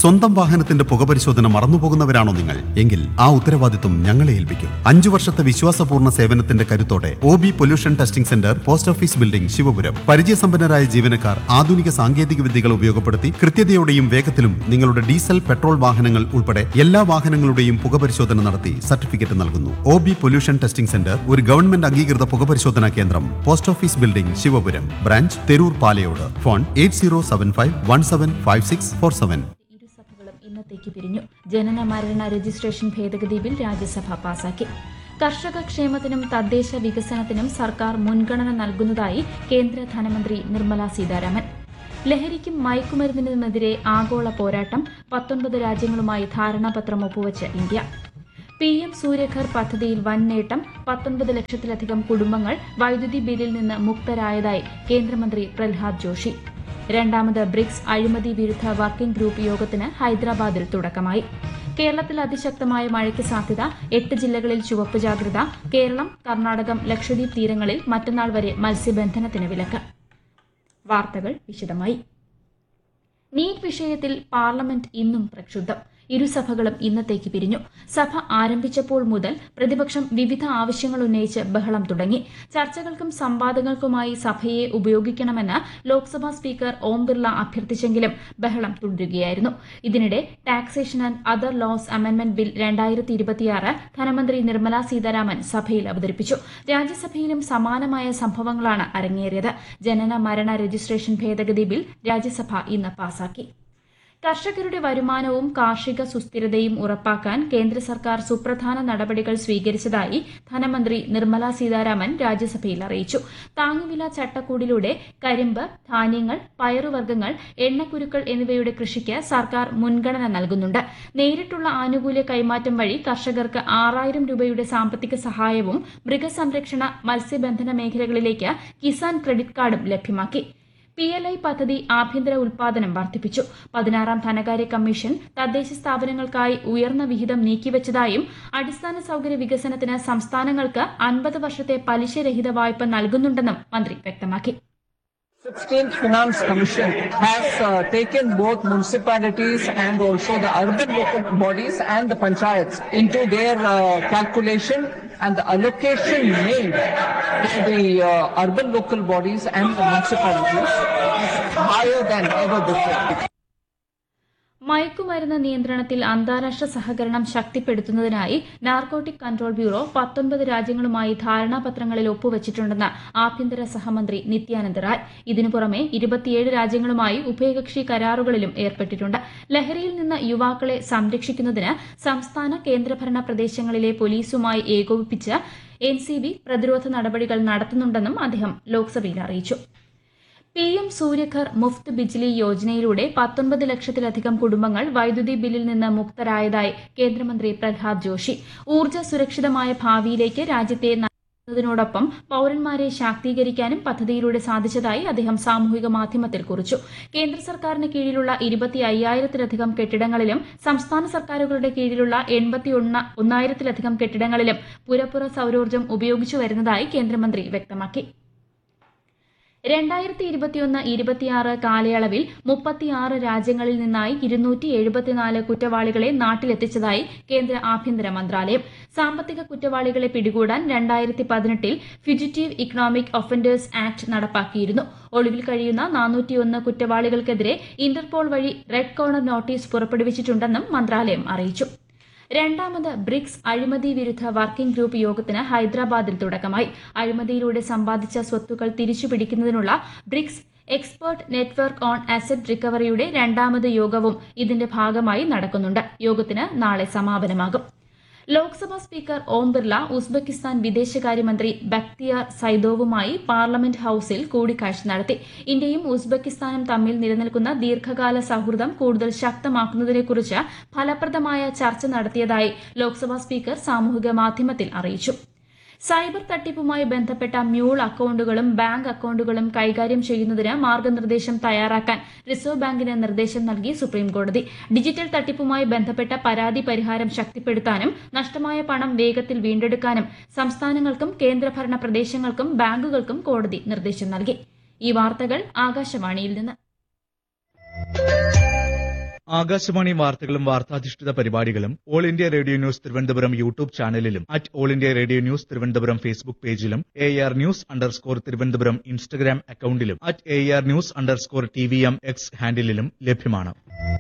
സ്വന്തം വാഹനത്തിന്റെ പുകപരിശോധന മറന്നുപോകുന്നവരാണോ നിങ്ങൾ എങ്കിൽ ആ ഉത്തരവാദിത്വം ഞങ്ങളെ ഏൽപ്പിക്കും അഞ്ചു വർഷത്തെ വിശ്വാസപൂർണ്ണ സേവനത്തിന്റെ കരുത്തോടെ O B pollution testing centre post office building Sivapuram പരിചയസമ്പന്നരായ ജീവനക്കാർ ആധുനിക സാങ്കേതിക വിദ്യകൾ ഉപയോഗപ്പെടുത്തി കൃത്യതയോടെയും വേഗത്തിലും നിങ്ങളുടെ ഡീസൽ പെട്രോൾ വാഹനങ്ങൾ ഉൾപ്പെടെ എല്ലാ വാഹനങ്ങളുടെയും പുകപരിശോധന നടത്തി സർട്ടിഫിക്കറ്റ് നൽകുന്നു O B pollution testing centre ഒരു ഗവൺമെന്റ് അംഗീകൃത പുകപരിശോധനാ കേന്ദ്രം post office building Sivapuram branch Theroor Palayode phone eight zero seven five one seven five six four seven ഇരുസഭകളും ഇന്നത്തേക്ക് പിരിഞ്ഞു ജനന മരണ രജിസ്ട്രേഷൻ ഭേദഗതി ബിൽ രാജ്യസഭ പാസാക്കി കർഷക ക്ഷേമത്തിനും തദ്ദേശ വികസനത്തിനും സർക്കാർ മുൻഗണന നൽകുന്നതായി കേന്ദ്ര ധനമന്ത്രി നിർമ്മല സീതാരാമൻ ലഹരിക്കും മയക്കുമരുന്നിനുമെതിരെ ആഗോള പോരാട്ടം പത്തൊൻപത് രാജ്യങ്ങളുമായി ധാരണാപത്രം ഒപ്പുവച്ച് ഇന്ത്യ പി എം സൂര്യഘർ പദ്ധതിയിൽ വൻ നേട്ടം പത്തൊൻപത് ലക്ഷത്തിലധികം കുടുംബങ്ങൾ വൈദ്യുതി ബില്ലിൽ നിന്ന് മുക്തരായതായി കേന്ദ്രമന്ത്രി പ്രഹ്ലാദ് ജോഷി രണ്ടാമത് ബ്രിക്സ് അഴിമതി വിരുദ്ധ വർക്കിംഗ് ഗ്രൂപ്പ് യോഗത്തിന് ഹൈദരാബാദിൽ തുടക്കമായി കേരളത്തിൽ അതിശക്തമായ മഴയ്ക്ക് സാധ്യത എട്ട് ജില്ലകളിൽ ചുവപ്പ് ജാഗ്രത കേരളം കർണാടകം ലക്ഷദ്വീപ് തീരങ്ങളിൽ മറ്റന്നാൾ വരെ മത്സ്യബന്ധനത്തിന് വിലക്ക് വാർത്തകൾ വിശദമായി നീറ്റ് വിഷയത്തിൽ പാർലമെന്റ് ഇന്നും പ്രക്ഷുബ്ധം ഇരുസഭകളും ഇന്നത്തേക്ക് പിരിഞ്ഞു സഭ ആരംഭിച്ചപ്പോൾ മുതൽ പ്രതിപക്ഷം വിവിധ ആവശ്യങ്ങൾ ഉന്നയിച്ച് ബഹളം തുടങ്ങി ചർച്ചകൾക്കും സംവാദങ്ങൾക്കുമായി സഭയെ ഉപയോഗിക്കണമെന്ന് ലോക്സഭാ സ്പീക്കർ ഓം ബിർള അഭ്യർത്ഥിച്ചെങ്കിലും ബഹളം തുടരുകയായിരുന്നു ഇതിനിടെ taxation and other laws amendment bill രണ്ടായിരത്തി ഇരുപത്തിയാറ് ധനമന്ത്രി നിർമ്മല സീതാരാമൻ സഭയിൽ അവതരിപ്പിച്ചു രാജ്യസഭയിലും സമാനമായ സംഭവങ്ങളാണ് അരങ്ങേറിയത് ജനന മരണ രജിസ്ട്രേഷൻ ഭേദഗതി ബിൽ രാജ്യസഭ ഇന്ന് പാസാക്കി കർഷകരുടെ വരുമാനവും കാർഷിക സുസ്ഥിരതയും ഉറപ്പാക്കാൻ കേന്ദ്ര സർക്കാർ സുപ്രധാന നടപടികൾ സ്വീകരിച്ചതായി ധനമന്ത്രി നിർമ്മല സീതാരാമൻ രാജ്യസഭയിൽ അറിയിച്ചു താങ്ങുവില ചട്ടക്കൂടിലൂടെ കരിമ്പ് ധാന്യങ്ങൾ പയറുവർഗ്ഗങ്ങൾ എണ്ണക്കുരുക്കൾ എന്നിവയുടെ കൃഷിക്ക് സർക്കാർ മുൻഗണന നൽകുന്നുണ്ട് നേരിട്ടുള്ള ആനുകൂല്യ കൈമാറ്റം വഴി കർഷകർക്ക് ആറായിരം രൂപയുടെ സാമ്പത്തിക സഹായവും മൃഗസംരക്ഷണ മത്സ്യബന്ധന മേഖലകളിലേക്ക് കിസാൻ ക്രെഡിറ്റ് കാർഡും ലഭ്യമാക്കി പി എൽ ഐ പദ്ധതി ആഭ്യന്തര ഉൽപാദനം വർദ്ധിപ്പിച്ചു പതിനാറാം ധനകാര്യ കമ്മീഷൻ തദ്ദേശ സ്ഥാപനങ്ങൾക്കായി ഉയർന്ന വിഹിതം നീക്കിവച്ചതായും അടിസ്ഥാന സൌകര്യ വികസനത്തിന് സംസ്ഥാനങ്ങൾക്ക് അൻപത് വർഷത്തെ പലിശരഹിത വായ്പ നൽകുന്നുണ്ടെന്നും മന്ത്രി വ്യക്തമാക്കി 16th Finance Commission has uh, taken both municipalities and also the urban local bodies and the panchayats into their uh, calculation and the allocation made to the uh, urban local bodies and the municipalities is higher than ever before. മയക്കുമരുന്ന് നിയന്ത്രണത്തിൽ അന്താരാഷ്ട്ര സഹകരണം ശക്തിപ്പെടുത്തുന്നതിനായി narcotic control bureau പത്തൊൻപത് രാജ്യങ്ങളുമായി ധാരണാപത്രങ്ങളിൽ ഒപ്പുവച്ചിട്ടുണ്ടെന്ന് ആഭ്യന്തര സഹമന്ത്രി നിത്യാനന്ദ റായ് ഇതിനു പുറമെ ഇരുപത്തിയേഴ് രാജ്യങ്ങളുമായി ഉഭയകക്ഷി കരാറുകളിലും ഏർപ്പെട്ടിട്ടുണ്ട് ലഹരിയിൽ നിന്ന് യുവാക്കളെ സംരക്ഷിക്കുന്നതിന് സംസ്ഥാന കേന്ദ്രഭരണ പ്രദേശങ്ങളിലെ പോലീസുമായി ഏകോപിപ്പിച്ച് എൻ സി ബി പ്രതിരോധ നടപടികൾ നടത്തുന്നുണ്ടെന്നും അദ്ദേഹം ലോക്സഭയിൽ അറിയിച്ചു പി എം സൂര്യഘർ മുഫ്ത് ബിജ്ലി യോജനയിലൂടെ പത്തൊൻപത് ലക്ഷത്തിലധികം കുടുംബങ്ങൾ വൈദ്യുതി ബില്ലിൽ നിന്ന് മുക്തരായതായി കേന്ദ്രമന്ത്രി പ്രഹ്ലാദ് ജോഷി ഊർജ്ജ സുരക്ഷിതമായ ഭാവിയിലേക്ക് രാജ്യത്തെ നയിക്കുന്നതിനോടൊപ്പം പൌരന്മാരെ ശാക്തീകരിക്കാനും പദ്ധതിയിലൂടെ സാധിച്ചതായി അദ്ദേഹം സാമൂഹിക മാധ്യമത്തിൽ കുറിച്ചു കേന്ദ്ര സർക്കാരിന് കീഴിലുള്ള ഇരുപത്തി അയ്യായിരത്തിലധികം കെട്ടിടങ്ങളിലും സംസ്ഥാന സർക്കാരുകളുടെ കീഴിലുള്ള എൺപത്തി ഒന്നായിരത്തിലധികം കെട്ടിടങ്ങളിലും പുരപ്പുറ സൌരോർജ്ജം ഉപയോഗിച്ചു വരുന്നതായി കേന്ദ്രമന്ത്രി വ്യക്തമാക്കി രണ്ടായിരത്തി ഇരുപത്തിയൊന്ന് ഇരുപത്തിയാറ് കാലയളവിൽ മുപ്പത്തിയാറ് രാജ്യങ്ങളിൽ നിന്നായി ഇരുന്നൂറ്റി എഴുപത്തിനാല് കുറ്റവാളികളെ നാട്ടിലെത്തിച്ചതായി കേന്ദ്ര ആഭ്യന്തര മന്ത്രാലയം സാമ്പത്തിക കുറ്റവാളികളെ പിടികൂടാൻ രണ്ടായിരത്തി പതിനെട്ടിൽ ഫിജിറ്റീവ് ഇക്കണോമിക് ഒഫൻഡേഴ്സ് ആക്ട് നടപ്പാക്കിയിരുന്നു ഒളിവിൽ കഴിയുന്ന നാനൂറ്റിയൊന്ന് കുറ്റവാളികൾക്കെതിരെ ഇന്റർപോൾ വഴി റെഡ് കോർണർ നോട്ടീസ് പുറപ്പെടുവിച്ചിട്ടുണ്ടെന്നും മന്ത്രാലയം അറിയിച്ചു രണ്ടാമത് ബ്രിക്സ് അഴിമതി വിരുദ്ധ വർക്കിംഗ് ഗ്രൂപ്പ് യോഗത്തിന് ഹൈദരാബാദിൽ തുടക്കമായി അഴിമതിയിലൂടെ സമ്പാദിച്ച സ്വത്തുക്കൾ തിരിച്ചുപിടിക്കുന്നതിനുള്ള BRICS expert network on asset റിക്കവറിയുടെ രണ്ടാമത് യോഗവും ഇതിന്റെ ഭാഗമായി നടക്കുന്നുണ്ട് യോഗത്തിന് നാളെ സമാപനമാകും ലോക്സഭാ സ്പീക്കർ ഓം ബിർല ഉസ്ബെക്കിസ്ഥാൻ വിദേശകാര്യമന്ത്രി ബക്തിയാർ സൈദോവുമായി പാർലമെന്റ് ഹൌസിൽ കൂടിക്കാഴ്ച നടത്തി ഇന്ത്യയും ഉസ്ബെക്കിസ്ഥാനും തമ്മിൽ നിലനിൽക്കുന്ന ദീർഘകാല സൌഹൃദം കൂടുതൽ ശക്തമാക്കുന്നതിനെക്കുറിച്ച് ഫലപ്രദമായ ചർച്ച നടത്തിയതായി ലോക്സഭാ സ്പീക്കർ സാമൂഹിക മാധ്യമത്തിൽ അറിയിച്ചു സൈബർ തട്ടിപ്പുമായി ബന്ധപ്പെട്ട മ്യൂൾ അക്കൌണ്ടുകളും ബാങ്ക് അക്കൌണ്ടുകളും കൈകാര്യം ചെയ്യുന്നതിന് മാർഗനിർദ്ദേശം തയ്യാറാക്കാൻ റിസർവ് ബാങ്കിന് നിർദ്ദേശം നൽകി സുപ്രീംകോടതി ഡിജിറ്റൽ തട്ടിപ്പുമായി ബന്ധപ്പെട്ട പരാതി പരിഹാരം ശക്തിപ്പെടുത്താനും നഷ്ടമായ പണം വേഗത്തിൽ വീണ്ടെടുക്കാനും സംസ്ഥാനങ്ങൾക്കും കേന്ദ്രഭരണ പ്രദേശങ്ങൾക്കും ബാങ്കുകൾക്കും കോടതി നിർദ്ദേശം നൽകി ഈ വാർത്തകൾ ആകാശവാണിയിൽ നിന്ന് ആകാശവാണി വാർത്തകളും വാർത്താധിഷ്ഠിത പരിപാടികളും all India radio news Thiruvananthapuram YouTube ചാനലിലും at all India radio news Thiruvananthapuram Facebook പേജിലും A R news underscore Thiruvananthapuram Instagram അക്കൌണ്ടിലും at A R news underscore T V M X ഹാൻഡിലും ലഭ്യമാണ്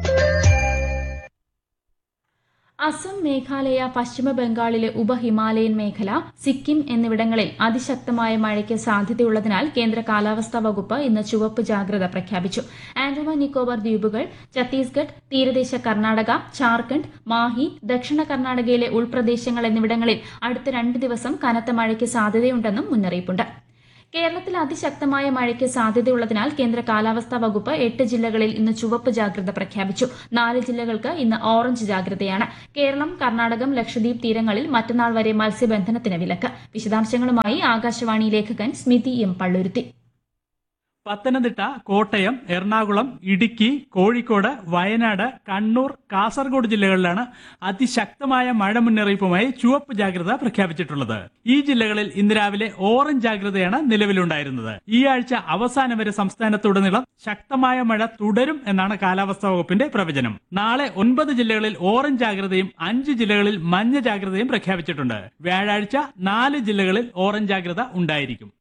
അസം മേഘാലയ പശ്ചിമ ബംഗാളിലെ ഉപഹിമാലയൻ മേഖല സിക്കിം എന്നിവിടങ്ങളിൽ അതിശക്തമായ മഴയ്ക്ക് സാധ്യതയുള്ളതിനാൽ കേന്ദ്ര കാലാവസ്ഥാ വകുപ്പ് ഇന്ന് ചുവപ്പ് ജാഗ്രത പ്രഖ്യാപിച്ചു ആൻഡമാൻ നിക്കോബാർ ദ്വീപുകൾ ഛത്തീസ്ഗഡ് തീരദേശ കർണാടക ജാർഖണ്ഡ് മാഹി ദക്ഷിണ കർണാടകയിലെ ഉൾപ്രദേശങ്ങൾ എന്നിവിടങ്ങളിൽ അടുത്ത രണ്ട് ദിവസം കനത്ത മഴയ്ക്ക് സാധ്യതയുണ്ടെന്നും മുന്നറിയിപ്പുണ്ട് കേരളത്തിൽ അതിശക്തമായ മഴയ്ക്ക് സാധ്യതയുള്ളതിനാൽ കേന്ദ്ര കാലാവസ്ഥാ വകുപ്പ് എട്ട് ജില്ലകളിൽ ഇന്ന് ചുവപ്പ് ജാഗ്രത പ്രഖ്യാപിച്ചു നാല് ജില്ലകൾക്ക് ഇന്ന് ഓറഞ്ച് ജാഗ്രതയാണ് കേരളം കർണാടകം ലക്ഷദ്വീപ് തീരങ്ങളിൽ മറ്റന്നാൾ വരെ മത്സ്യബന്ധനത്തിന് വിലക്ക് വിശദാംശങ്ങളുമായി ആകാശവാണി ലേഖകൻ സ്മിതി എം പള്ളുരുത്തി പത്തനംതിട്ട കോട്ടയം എറണാകുളം ഇടുക്കി കോഴിക്കോട് വയനാട് കണ്ണൂർ കാസർഗോഡ് ജില്ലകളിലാണ് അതിശക്തമായ മഴ മുന്നറിയിപ്പുമായി ചുവപ്പ് ജാഗ്രത പ്രഖ്യാപിച്ചിട്ടുള്ളത് ഈ ജില്ലകളിൽ ഇന്ന് രാവിലെ ഓറഞ്ച് ജാഗ്രതയാണ് നിലവിലുണ്ടായിരുന്നത് ഈ ആഴ്ച അവസാനം വരെ സംസ്ഥാനത്തുടനീളം ശക്തമായ മഴ തുടരും എന്നാണ് കാലാവസ്ഥാ വകുപ്പിന്റെ പ്രവചനം നാളെ ഒൻപത് ജില്ലകളിൽ ഓറഞ്ച് ജാഗ്രതയും അഞ്ച് ജില്ലകളിൽ മഞ്ഞ ജാഗ്രതയും പ്രഖ്യാപിച്ചിട്ടുണ്ട് വ്യാഴാഴ്ച നാല് ജില്ലകളിൽ ഓറഞ്ച് ജാഗ്രത ഉണ്ടായിരിക്കും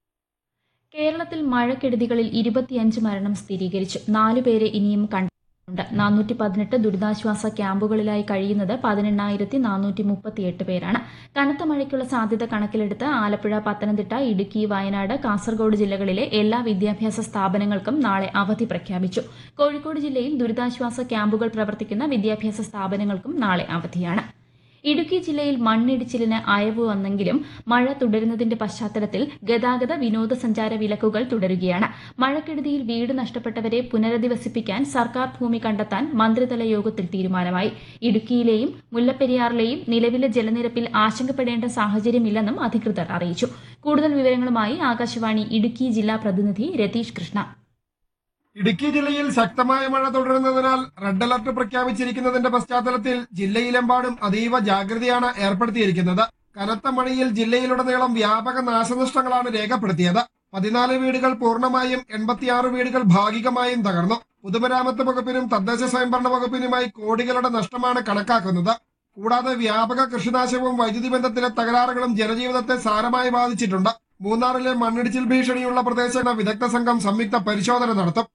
കേരളത്തിൽ മഴക്കെടുതികളിൽ ഇരുപത്തിയഞ്ച് മരണം സ്ഥിരീകരിച്ചു നാലുപേരെ ഇനിയും കണ്ടിട്ടുണ്ട് നാനൂറ്റി പതിനെട്ട് ദുരിതാശ്വാസ ക്യാമ്പുകളിലായി കഴിയുന്നത് പതിനെണ്ണായിരത്തി നാനൂറ്റി മുപ്പത്തിയെട്ട് പേരാണ് കനത്ത മഴയ്ക്കുള്ള സാധ്യത കണക്കിലെടുത്ത് ആലപ്പുഴ പത്തനംതിട്ട ഇടുക്കി വയനാട് കാസർഗോഡ് ജില്ലകളിലെ എല്ലാ വിദ്യാഭ്യാസ സ്ഥാപനങ്ങൾക്കും നാളെ അവധി പ്രഖ്യാപിച്ചു കോഴിക്കോട് ജില്ലയിൽ ദുരിതാശ്വാസ ക്യാമ്പുകൾ പ്രവർത്തിക്കുന്ന വിദ്യാഭ്യാസ സ്ഥാപനങ്ങൾക്കും നാളെ അവധിയാണ് ഇടുക്കി ജില്ലയിൽ മണ്ണിടിച്ചിലിന് അയവ് വന്നെങ്കിലും മഴ തുടരുന്നതിന്റെ പശ്ചാത്തലത്തിൽ ഗതാഗത വിനോദസഞ്ചാര വിലക്കുകൾ തുടരുകയാണ് മഴക്കെടുതിയിൽ വീട് നഷ്ടപ്പെട്ടവരെ പുനരധിവസിപ്പിക്കാൻ സർക്കാർ ഭൂമി കണ്ടെത്താൻ മന്ത്രിതല യോഗത്തിൽ തീരുമാനമായി ഇടുക്കിയിലെയും മുല്ലപ്പെരിയാറിലെയും നിലവിലെ ജലനിരപ്പിൽ ആശങ്കപ്പെടേണ്ട സാഹചര്യമില്ലെന്നും അധികൃതർ അറിയിച്ചു കൂടുതൽ വിവരങ്ങളുമായി ആകാശവാണി ഇടുക്കി ജില്ലാ പ്രതിനിധി രതീഷ് കൃഷ്ണ ഇടുക്കി ജില്ലയിൽ ശക്തമായ മഴ തുടരുന്നതിനാൽ റെഡ് അലർട്ട് പ്രഖ്യാപിച്ചിരിക്കുന്നതിന്റെ പശ്ചാത്തലത്തിൽ ജില്ലയിലെമ്പാടും അതീവ ജാഗ്രതയാണ് ഏർപ്പെടുത്തിയിരിക്കുന്നത് കനത്ത മഴയിൽ ജില്ലയിലുടനീളം വ്യാപക നാശനഷ്ടങ്ങളാണ് രേഖപ്പെടുത്തിയത് പതിനാല് വീടുകൾ പൂർണ്ണമായും എൺപത്തിയാറ് വീടുകൾ ഭാഗികമായും തകർന്നു പൊതുമരാമത്ത് വകുപ്പിനും തദ്ദേശ സ്വയംഭരണ വകുപ്പിനുമായി കോടികളുടെ നഷ്ടമാണ് കണക്കാക്കുന്നത് കൂടാതെ വ്യാപക കൃഷിനാശവും വൈദ്യുതി ബന്ധത്തിലെ തകരാറുകളും ജനജീവിതത്തെ സാരമായി ബാധിച്ചിട്ടുണ്ട് മൂന്നാറിലെ മണ്ണിടിച്ചിൽ ഭീഷണിയുള്ള പ്രദേശങ്ങൾ വിദഗ്ധ സംഘം സംയുക്ത പരിശോധന നടത്തും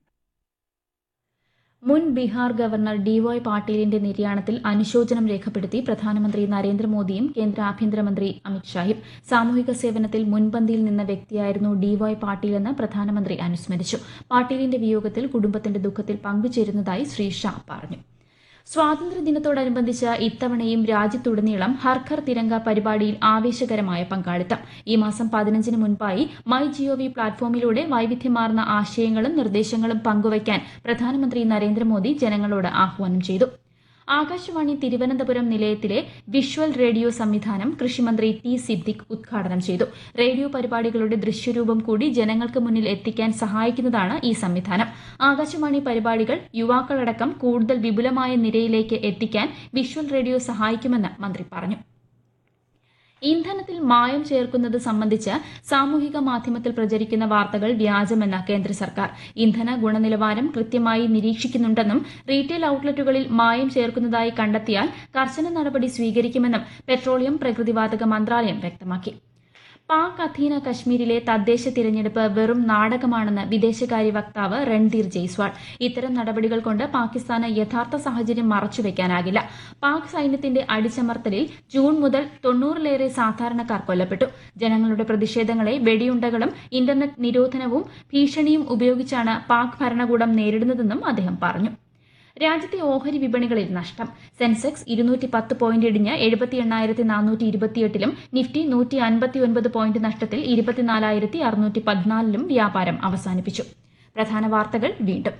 മുൻ ബീഹാർ ഗവർണർ ഡിവോയ് പാട്ടീലിന്റെ നിര്യാണത്തിൽ അനുശോചനം രേഖപ്പെടുത്തി പ്രധാനമന്ത്രി നരേന്ദ്രമോദിയും കേന്ദ്ര ആഭ്യന്തരമന്ത്രി അമിത്ഷായും സാമൂഹിക സേവനത്തിൽ മുൻപന്തിയിൽ നിന്ന വ്യക്തിയായിരുന്നു ഡിവോയ് പാട്ടീലെന്ന് പ്രധാനമന്ത്രി അനുസ്മരിച്ചു പാട്ടീലിന്റെ വിയോഗത്തിൽ കുടുംബത്തിന്റെ ദുഃഖത്തിൽ പങ്കുചേരുന്നതായി ശ്രീ ഷാ പറഞ്ഞു സ്വാതന്ത്ര്യദിനത്തോടനുബന്ധിച്ച് ഇത്തവണയും രാജ്യത്തുടനീളം ഹർഘർ തിരങ്ക പരിപാടിയിൽ ആവേശകരമായ പങ്കാളിത്തം ഈ മാസം പതിനഞ്ചിന് മുൻപായി മൈ ജിഒവി പ്ലാറ്റ്ഫോമിലൂടെ വൈവിധ്യമാർന്ന ആശയങ്ങളും നിർദ്ദേശങ്ങളും പങ്കുവയ്ക്കാൻ പ്രധാനമന്ത്രി നരേന്ദ്രമോദി ജനങ്ങളോട് ആഹ്വാനം ചെയ്തു ആകാശവാണി തിരുവനന്തപുരം നിലയത്തിലെ വിഷ്വൽ റേഡിയോ സംവിധാനം കൃഷിമന്ത്രി ടി സിദ്ദിഖ് ഉദ്ഘാടനം ചെയ്തു റേഡിയോ പരിപാടികളുടെ ദൃശ്യരൂപം കൂടി ജനങ്ങൾക്ക് മുന്നിൽ എത്തിക്കാൻ സഹായിക്കുന്നതാണ് ഈ സംവിധാനം ആകാശവാണി പരിപാടികൾ യുവാക്കളടക്കം കൂടുതൽ വിപുലമായ നിരയിലേക്ക് എത്തിക്കാൻ വിഷ്വൽ റേഡിയോ സഹായിക്കുമെന്ന് മന്ത്രി പറഞ്ഞു ഇന്ധനത്തിൽ മായം ചേർക്കുന്നത് സംബന്ധിച്ച് സാമൂഹിക മാധ്യമത്തിൽ പ്രചരിക്കുന്ന വാർത്തകൾ വ്യാജമെന്ന് കേന്ദ്ര സർക്കാർ ഇന്ധന ഗുണനിലവാരം കൃത്യമായി നിരീക്ഷിക്കുന്നുണ്ടെന്നും റീറ്റെയിൽ ഔട്ട്ലെറ്റുകളിൽ മായം ചേർക്കുന്നതായി കണ്ടെത്തിയാൽ കർശന നടപടി സ്വീകരിക്കുമെന്നും പെട്രോളിയം പ്രകൃതിവാതക മന്ത്രാലയം വ്യക്തമാക്കി പാക് അധീന കശ്മീരിലെ തദ്ദേശ തിരഞ്ഞെടുപ്പ് വെറും നാടകമാണെന്ന് വിദേശകാര്യ വക്താവ് രൺധീർ ജയ്സ്വാൾ ഇത്തരം നടപടികൾ കൊണ്ട് പാകിസ്ഥാന് യഥാർത്ഥ സാഹചര്യം മറച്ചുവെക്കാനാകില്ല പാക് സൈന്യത്തിന്റെ അടിച്ചമർത്തലിൽ ജൂൺ മുതൽ തൊണ്ണൂറിലേറെ സാധാരണക്കാർ കൊല്ലപ്പെട്ടു ജനങ്ങളുടെ പ്രതിഷേധങ്ങളെ വെടിയുണ്ടകളും ഇന്റർനെറ്റ് നിരോധനവും ഭീഷണിയും ഉപയോഗിച്ചാണ് പാക് ഭരണകൂടം നേരിടുന്നതെന്നും അദ്ദേഹം പറഞ്ഞു രാജ്യത്തെ ഓഹരി വിപണികളിൽ നഷ്ടം സെൻസെക്സ് ഇരുന്നൂറ്റി പത്ത് പോയിന്റ് ഇടിഞ്ഞ് എഴുപത്തി എണ്ണായിരത്തി നാനൂറ്റി ഇരുപത്തിയെട്ടിലും നിഫ്റ്റി നൂറ്റി അൻപത്തിയൊൻപത് പോയിന്റ് നഷ്ടത്തിൽ ഇരുപത്തിനാലായിരത്തി അറുന്നൂറ്റി പതിനാലിലും വ്യാപാരം അവസാനിപ്പിച്ചു പ്രധാന വാർത്തകൾ വീണ്ടും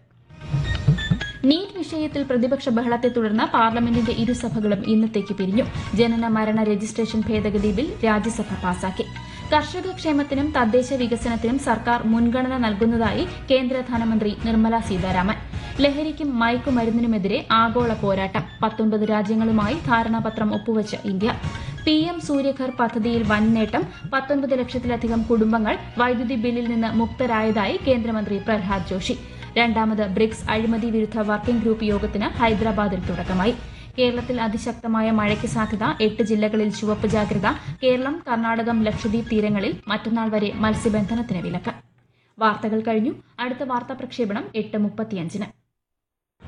നീറ്റ് വിഷയത്തിൽ പ്രതിപക്ഷ ബഹളത്തെ തുടർന്ന് പാർലമെന്റിന്റെ ഇരുസഭകളും ഇന്നത്തേക്ക് പിരിഞ്ഞു ജനന മരണ രജിസ്ട്രേഷൻ ഭേദഗതി ബിൽ രാജ്യസഭ പാസാക്കി കർഷക ക്ഷേമത്തിനും തദ്ദേശ വികസനത്തിനും സർക്കാർ മുൻഗണന നൽകുന്നതായി കേന്ദ്ര ധനമന്ത്രി നിർമ്മല സീതാരാമൻ ലഹരിക്കും മയക്കുമരുന്നിനുമെതിരെ ആഗോള പോരാട്ടം പത്തൊൻപത് രാജ്യങ്ങളുമായി ധാരണാപത്രം ഒപ്പുവച്ച് ഇന്ത്യ പി എം സൂര്യഘർ പദ്ധതിയിൽ വൻ നേട്ടം പത്തൊൻപത് ലക്ഷത്തിലധികം കുടുംബങ്ങൾ വൈദ്യുതി ബില്ലിൽ നിന്ന് മുക്തരായതായി കേന്ദ്രമന്ത്രി പ്രഹ്ലാദ് ജോഷി രണ്ടാമത് ബ്രിക്സ് അഴിമതി വിരുദ്ധ വർക്കിംഗ് ഗ്രൂപ്പ് യോഗത്തിന് ഹൈദരാബാദിൽ തുടക്കമായി കേരളത്തിൽ അതിശക്തമായ മഴയ്ക്ക് സാധ്യത എട്ട് ജില്ലകളിൽ ചുവപ്പ് ജാഗ്രത കേരളം കർണാടകം ലക്ഷദ്വീപ് തീരങ്ങളിൽ മറ്റന്നാൾ വരെ മത്സ്യബന്ധനത്തിന് വിലക്ക് വാർത്തകൾ കഴിഞ്ഞു അടുത്ത വാർത്താ പ്രക്ഷേപണം എട്ട് മുപ്പത്തിയഞ്ചിന്